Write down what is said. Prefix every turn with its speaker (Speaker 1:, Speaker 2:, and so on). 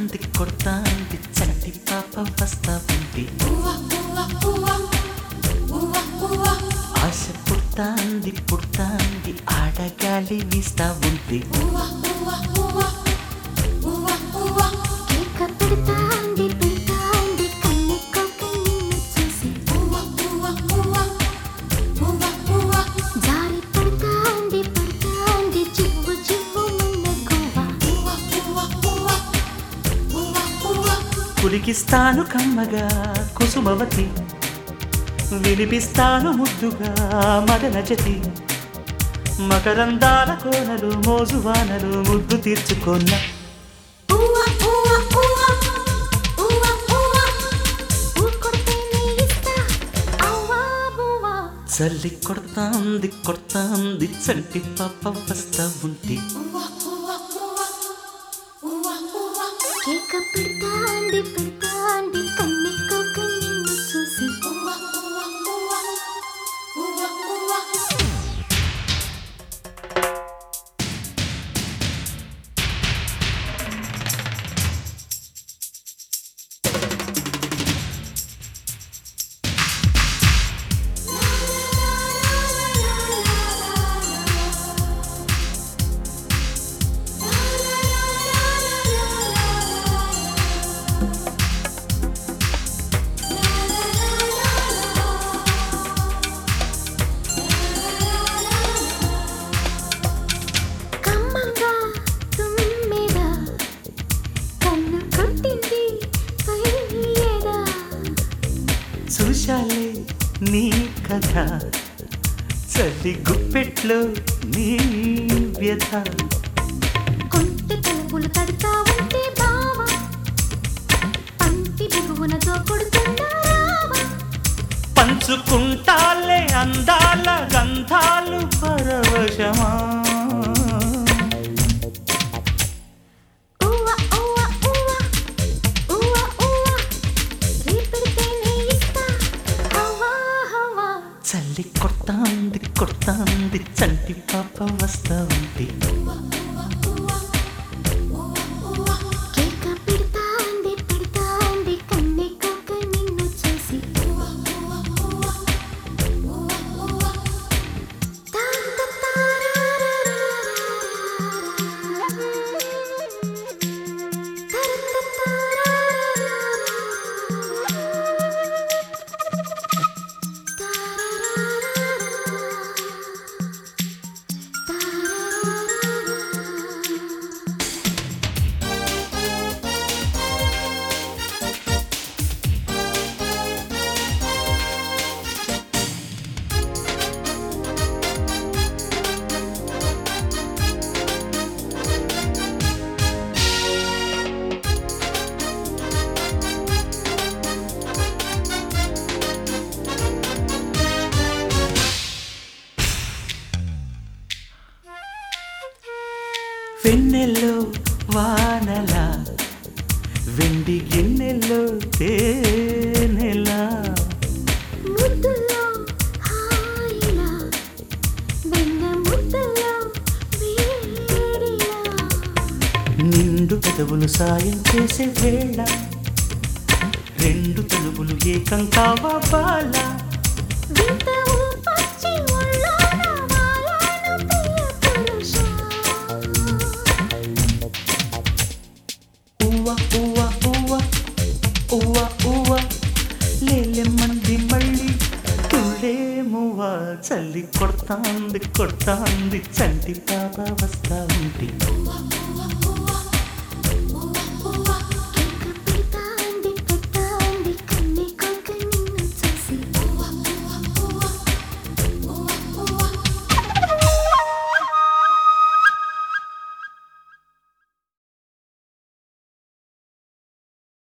Speaker 1: కొడతాంది కొడతాంది చంటి పాప వస్తా ఉంది ఆశ పుడతాంది పుడతాంది ఆడగాలి వీస్తా ఉంది
Speaker 2: కేక పెడతాంది పెడతాంది కన్నెకొక నిన్ను చూసి జారి పడతాంది పడతాంది జివ్వు జివ్వు మన్న
Speaker 1: కులికిస్తాను కమ్మగా కుసుమవతి వినిపిస్తాను ముద్దుగా మదన జతి మకరందాల కోనలు మోజువానలు ముద్దు తీర్చుకున్న చల్లి కొడతాంది కొడతాంది చంటి పాప వస్తా ఉంది
Speaker 2: కేక పెడతాంది పెడతాంది కన్నెకొక నిన్ను చూసి కమ్మంగా తుమ్మెద కన్ను కొట్టింది పయ్యేదా
Speaker 1: చూశాలే నీ కథ చల్లి గుప్పెట్లో నీ వ్యథ
Speaker 2: కొంటె పువ్వులు తడతా ఉంటే బావ పంటి బిగువునతో కొడుతుందా రావ
Speaker 1: పంచుకుంటాలే అందాల గంధాలు పరవశమా
Speaker 2: ఊవ ఊవ ఊవ ఊవ ఊవ రేపెడితేనే ఇస్తా హవా హవా
Speaker 1: చల్లి కొడతాంది కొడతాంది చంటి పాప వస్తా ఉంది
Speaker 2: కేక పెడతాంది పెడతాంది కన్నెకొక నిన్ను చూసి
Speaker 1: వెన్నెల్లో వానల వెండి గిన్నెల్లో తేనెలా
Speaker 2: ముద్దులో హాయిలా వెన్న ముద్దలో వేడిలా
Speaker 1: నిండు పెదవులు సాయం చేసే వేళ రెండు తలుపులు ఏకం కావా బాల
Speaker 2: వింత ఊపొచ్చి ఒళ్ళోన వాలాను ప్రియ పురుషా.
Speaker 1: ఉవ్వ ఉవ్వ ఉవ్వ ఉవ్వ ఉవ్వ లేలే మంది మళ్ళీ తుళ్ళేమువ్వ చల్లి కొడతాంది కొడతాంది చంటి పాప వస్తా ఉంది